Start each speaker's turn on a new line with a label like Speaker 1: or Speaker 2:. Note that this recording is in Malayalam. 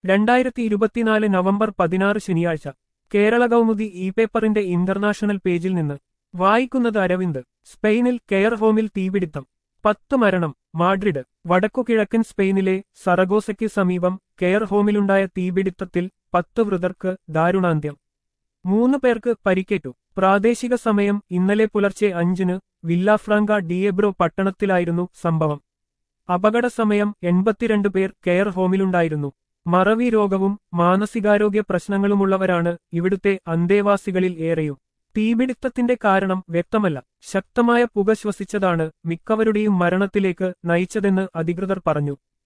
Speaker 1: രണ്ടായിരത്തി ഇരുപത്തിനാല് നവംബർ പതിനാറ് ശനിയാഴ്ച കേരള കൗമുദി ഇ പേപ്പറിന്റെ ഇന്റർനാഷണൽ പേജിൽ നിന്ന് വായിക്കുന്നത് അരവിന്ദ് സ്പെയിനിൽ കെയർ ഹോമിൽ തീപിടിത്തം പത്ത് മരണം മാഡ്രിഡ് വടക്കുകിഴക്കൻ സ്പെയിനിലെ സറഗോസയ്ക്ക് സമീപം കെയർ ഹോമിലുണ്ടായ തീപിടിത്തത്തിൽ പത്ത് വൃതർക്ക് ദാരുണാന്ത്യം മൂന്ന് പേർക്ക് പരിക്കേറ്റു പ്രാദേശിക സമയം ഇന്നലെ പുലർച്ചെ അഞ്ചിന് വില്ലാഫ്രാങ്ക ഡിയെബ്രോ പട്ടണത്തിലായിരുന്നു സംഭവം അപകട സമയം എൺപത്തിരണ്ട് പേർ കെയർ ഹോമിലുണ്ടായിരുന്നു മറവി രോഗവും മാനസികാരോഗ്യ പ്രശ്നങ്ങളുമുള്ളവരാണ് ഇവിടുത്തെ അന്തേവാസികളിൽ ഏറെയും തീപിടുത്തത്തിന്റെ കാരണം വ്യക്തമല്ല ശക്തമായ പുക ശ്വസിച്ചതാണ് മിക്കവരുടെയും മരണത്തിലേക്ക് നയിച്ചതെന്ന് അധികൃതർ പറഞ്ഞു